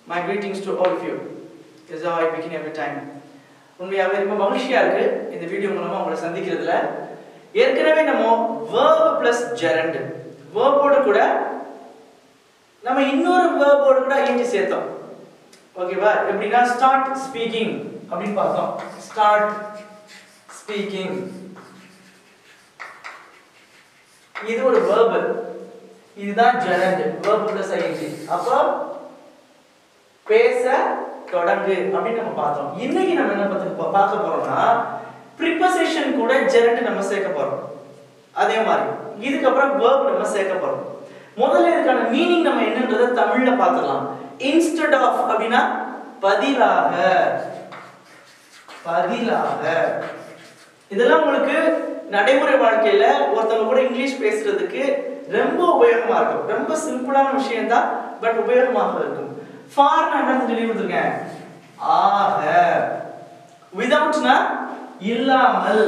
My greetings to all of you. This is how I begin every time. உண்மையாகவே ரொம்ப மகிழ்ச்சியா இருக்கு இந்த வீடியோ மூலமா உங்களை சந்திக்கிறதுல ஏற்கனவே நம்ம verb plus gerund verb-ஓட கூட நம்ம இன்னொரு verb-ஓட கூட ing சேர்த்தோம் ஓகேவா எப்படின்னா ஸ்டார்ட் ஸ்பீக்கிங் அப்படின்னு பார்த்தோம் ஸ்டார்ட் ஸ்பீக்கிங் இது ஒரு verb இதுதான் gerund verb plus ing அப்போ பேச தொடங்கு அப்படின்னு நம்ம பார்த்தோம் இன்னைக்கு நம்ம என்ன பார்த்து பா- பார்க்க போறோம்னா ப்ரிப்போசிஷன் கூட gerund நம்ம சேர்க்க போறோம் அதே மாதிரி இதுக்கப்புறம் verb நம்ம சேர்க்க போறோம் முதல்ல இதுக்கான மீனிங் நம்ம என்னன்றதை தமிழ்ல பார்த்துடலாம் இன்ஸ்டெட் ஆஃப் அப்படின்னா பதிலாக பதிலாக இதெல்லாம் உங்களுக்கு நடைமுறை வாழ்க்கையில ஒருத்தவங்க கூட இங்கிலீஷ் பேசுறதுக்கு ரொம்ப உபயோகமா இருக்கும் ரொம்ப சிம்பிளான விஷயம் தான் பட் உபயோகமாக இருக்கும் ஃபார் நான் என்ன சொல்லி கொடுத்துருக்கேன் ஆக விதவுட்னா இல்லாமல்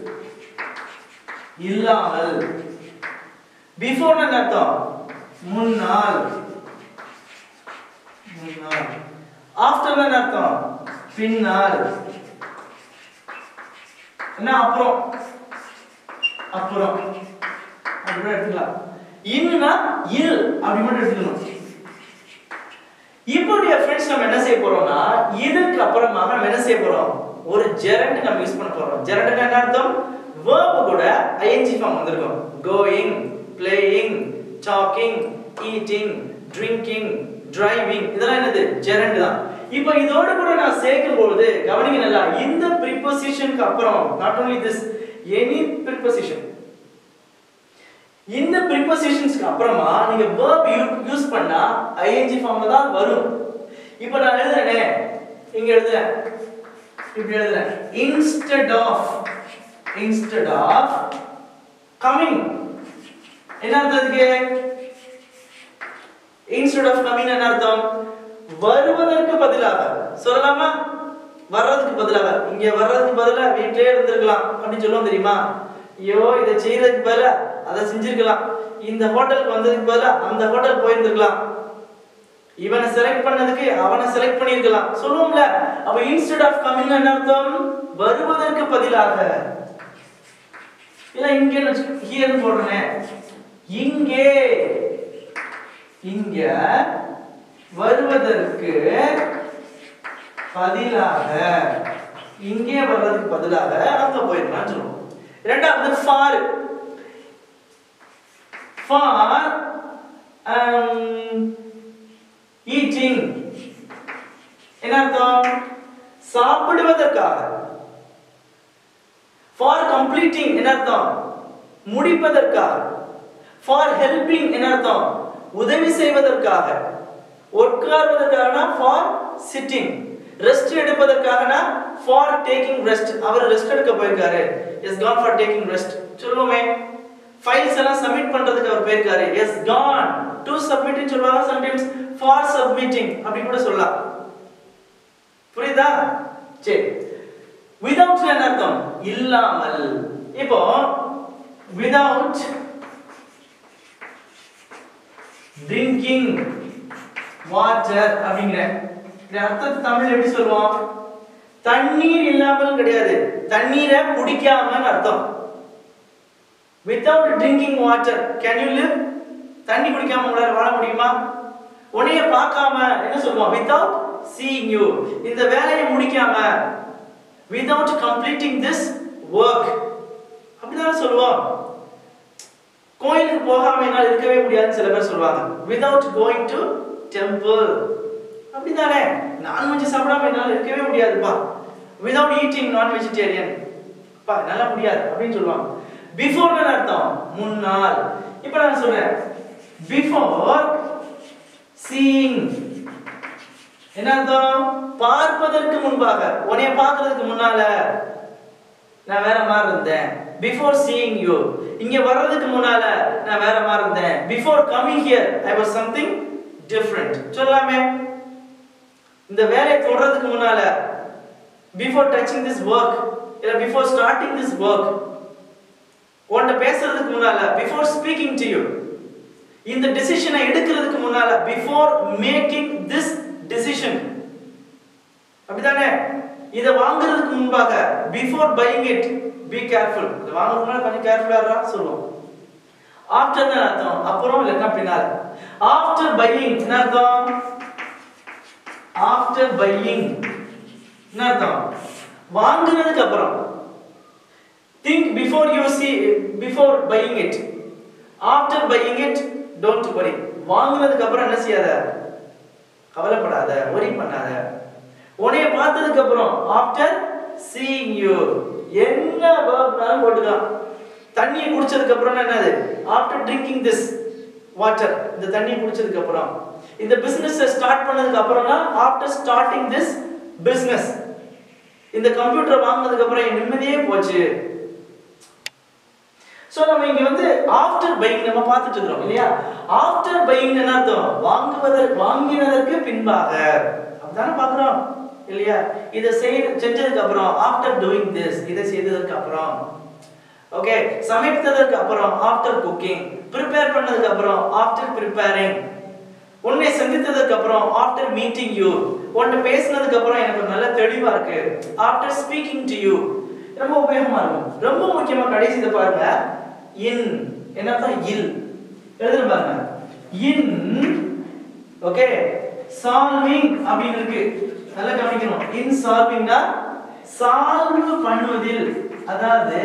இல்லாமல் பிஃபோர் என்ன அர்த்தம் முன்னால் முன்னால் ஆஃப்டர் என்ன அர்த்தம் பின்னால் என்ன அப்புறம் அப்புறம் அப்படி கூட எடுத்துக்கலாம் இன்னுனா இல் அப்படி மட்டும் எடுத்துக்கணும் இப்போ டியர் ஃப்ரெண்ட்ஸ் நம்ம என்ன செய்ய போறோம்னா இதுக்கு அப்புறமாக நம்ம என்ன செய்ய போறோம் ஒரு ஜெரண்ட் நம்ம யூஸ் பண்ண போறோம் ஜெரண்ட்னா என்ன அர்த்தம் verb கூட ing ஃபார்ம் வந்திருக்கும் going playing talking eating drinking driving இதெல்லாம் என்னது ஜெரண்ட் தான் இப்போ இதோட கூட நான் சேர்க்கும் பொழுது கவனிங்க நல்லா இந்த ப்ரிப்போசிஷனுக்கு அப்புறம் not only this any preposition இந்த ப்ரிப்போசிஷன்ஸ்க்கு அப்புறமா நீங்க verb யூஸ் பண்ணா ing ஃபார்ம்ல தான் வரும் இப்போ நான் எழுதுறேனே இங்க எழுதுறேன் இப்படி எழுதுறேன் instead of instead of coming என்ன அர்த்தம் இதுக்கு instead of coming என்ன அர்த்தம் வருவதற்கு பதிலாக சொல்லலாமா வர்றதுக்கு பதிலாக இங்க வர்றதுக்கு பதிலா வீட்டிலே இருந்திருக்கலாம் அப்படின்னு சொல்லுவோம் தெரியுமா ஐயோ இதை செய்யறதுக்கு பதிலா அதை செஞ்சிருக்கலாம் இந்த ஹோட்டலுக்கு வந்ததுக்கு பதிலா அந்த ஹோட்டல் போயிருந்திருக்கலாம் இவனை செலக்ட் பண்ணதுக்கு அவனை செலக்ட் பண்ணியிருக்கலாம் சொல்லுவோம்ல அப்ப இன்ஸ்டெட் ஆஃப் கமிங் என்ன அர்த்தம் வருவதற்கு பதிலாக இல்ல இங்க ஹியர் போடுறேனே இங்கே இங்க வருவதற்கு பதிலாக இங்கே வர்றதுக்கு பதிலாக அங்க போயிருக்கலாம் சொல்லுவோம் இரண்டாவது ஃபார் ஃபார் ஈட்டிங் என்ன அர்த்தம் சாப்பிடுவதற்காக ஃபார் கம்ப்ளீட்டிங் என்ன அர்த்தம் முடிப்பதற்காக ஃபார் ஹெல்பிங் என்ன அர்த்தம் உதவி செய்வதற்காக உட்கார்வதற்காக ஃபார் சிட்டிங் ரெஸ்ட் எடுப்பதற்காகனா ஃபார் டேக்கிங் ரெஸ்ட் அவர் ரெஸ்ட் எடுக்க போயிருக்காரு has gone for taking rest சொல்லுவோமே ஃபைல்ஸ் எல்லாம் சப்மிட் பண்றதுக்கு அவர் போயிருக்காரு எஸ் கான் டு சப்மிட் சொல்லுவாங்க சம்டைம்ஸ் ஃபார் சப்மிட்டிங் அப்படி கூட சொல்லலாம் புரியுதா சரி விதவுட் என்ன அர்த்தம் இல்லாமல் இப்போ விதவுட் ட்ரிங்கிங் வாட்டர் அப்படிங்கிற இந்த அர்த்தத்தை தமிழ் எப்படி சொல்லுவோம் தண்ணீர் இல்லாமல் கிடையாது தண்ணீரை குடிக்காமன்னு அர்த்தம் without drinking water can you live தண்ணி குடிக்காம உங்களால வாழ முடியுமா உன்னைய பார்க்காம என்ன சொல்லுவோம் வித்தவுட் சீயிங் யூ இந்த வேலையை முடிக்காம without completing this work அப்படிதானே சொல்லுவோம் கோயிலுக்கு போகாம என்னால் இருக்கவே முடியாதுன்னு சில பேர் சொல்லுவாங்க without going to temple அப்படிதானே நான்வெஜ் சாப்பிடாம என்னால் இருக்கவே முடியாதுப்பா without eating non vegetarian பா என்னால முடியாது அப்படின்னு சொல்லுவாங்க பிஃபோர் அர்த்தம் முன்னால் இப்போ நான் சொல்றேன் பிஃபோர் சீயிங் என்ன அர்த்தம் பார்ப்பதற்கு முன்பாக உன்னைய பார்க்கிறதுக்கு முன்னால நான் வேற மாதிரி இருந்தேன் பிஃபோர் சீயிங் யூ இங்க வர்றதுக்கு முன்னால நான் வேற மாதிரி இருந்தேன் before coming here I was something different சொல்லலாமே இந்த வேலையை தொடறதுக்கு முன்னால பிஃபோர் டச்சிங் திஸ் ஒர்க் இல்ல பிஃபோர் ஸ்டார்டிங் திஸ் ஒர்க் உன்கிட்ட பேசுறதுக்கு முன்னால பிஃபோர் ஸ்பீக்கிங் டு யூ இந்த டிசிஷனை எடுக்கிறதுக்கு முன்னால பிஃபோர் மேக்கிங் திஸ் decision இதை வாங்குறதுக்கு முன்பாக before buying it be careful இதை வாங்குறதுக்கு முன்னாடி கொஞ்சம் கேர்ஃபுல்லா இருக்கா சொல்லுவோம் ஆஃப்டர் அர்த்தம் அப்புறம் இல்லைன்னா பின்னால ஆஃப்டர் பையிங் என்ன அர்த்தம் ஆஃப்டர் பையிங் என்ன அர்த்தம் வாங்குனதுக்கு அப்புறம் think before you see before buying it after buying it don't worry வாங்குனதுக்கு அப்புறம் என்ன செய்யாத கவலைப்படாத worry பண்ணாத உன்னைய பார்த்ததுக்கு அப்புறம் ஆஃப்டர் சீயிங் யூ என்ன வேர்ப்னாலும் போட்டுக்கலாம் தண்ணியை குடிச்சதுக்கு அப்புறம் என்னது ஆஃப்டர் ட்ரிங்கிங் திஸ் வாட்டர் இந்த தண்ணியை குடிச்சதுக்கு அப்புறம் இந்த பிசினஸ் ஸ்டார்ட் பண்ணதுக்கு அப்புறம்னா ஆஃப்டர் ஸ்டார்டிங் திஸ் பிசினஸ் இந்த கம்ப்யூட்டர் வாங்கினதுக்கு அப்புறம் என் நிம்மதியே போச்சு சோ நம்ம இங்க வந்து ஆஃப்டர் பையிங் நம்ம பார்த்துட்டு இருக்கிறோம் இல்லையா ஆஃப்டர் பையிங் என்ன அர்த்தம் வாங்குவதற்கு வாங்கினதற்கு பின்பாக அப்படிதானே பார்க்கிறோம் இல்லையா இதை செய் செஞ்சதுக்கு அப்புறம் ஆஃப்டர் டூயிங் திஸ் இதை செய்ததற்கு அப்புறம் ஓகே சமைத்ததற்கு அப்புறம் ஆஃப்டர் குக்கிங் ப்ரிப்பேர் பண்ணதுக்கு அப்புறம் ஆஃப்டர் ப்ரிப்பேரிங் உன்னை சந்தித்ததுக்கு அப்புறம் ஆஃப்டர் மீட்டிங் யூ உன்னை பேசினதுக்கு அப்புறம் எனக்கு ஒரு நல்ல தெளிவா இருக்கு ஆஃப்டர் ஸ்பீக்கிங் டு யூ ரொம்ப உபயோகமா இருக்கும் ரொம்ப முக்கியமா கடைசி இதை பாருங்க இன் என்னதான் இல் எழுதுற பாருங்க இன் ஓகே சால்விங் அப்படின்னு இருக்கு நல்லா கவனிக்கணும் இன் சால்விங்னா சால்வ் பண்ணுவதில் அதாவது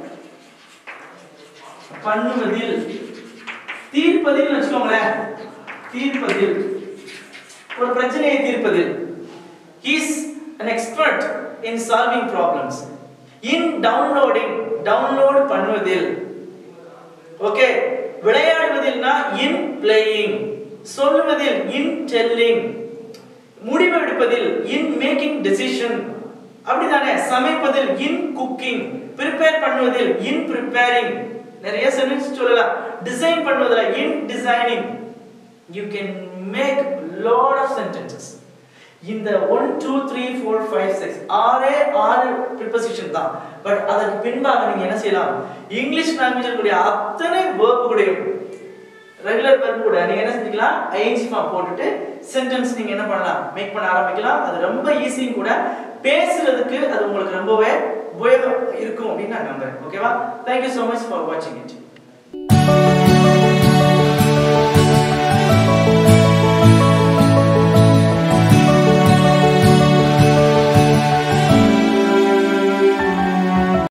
பண்ணுவதில் தீர்ப்பதில் வச்சுக்கோங்களேன் தீர்ப்பதில் ஒரு பிரச்சனையை தீர்ப்பதில் is an expert in solving problems in downloading download பண்ணுவதில் ஓகே விளையாடுவதில்னா in playing சொல்லுவதில் in telling முடிவு எடுப்பதில் in making decision அப்படிதானே சமைப்பதில் in cooking prepare பண்ணுவதில் in preparing நிறைய சென்டென்ஸ் சொல்லலாம் டிசைன் பண்ணுவதில் in designing you can make lot of sentences இந்த one two three four five six ஆறே ஆறு ப்ரிப்பசிஷன் தான் பட் அதற்கு பின்பாக நீங்க என்ன செய்யலாம் இங்கிலீஷ் லாங்குவேஜில் கூடிய அத்தனை வேர்பு கூடிய ரெகுலர் வேர்பு கூட நீங்க என்ன செஞ்சுக்கலாம் ஐஎன்ஜி ஃபார்ம் போட்டுட்டு சென்டென்ஸ் நீங்க என்ன பண்ணலாம் மேக் பண்ண ஆரம்பிக்கலாம் அது ரொம்ப ஈஸியும் கூட பேசுறதுக்கு அது உங்களுக்கு ரொம்பவே உபயோகம் இருக்கும் அப்படின்னு நான் நம்புறேன் ஓகேவா தேங்க்யூ ஸோ மச் ஃபார் வாட்சிங் இட்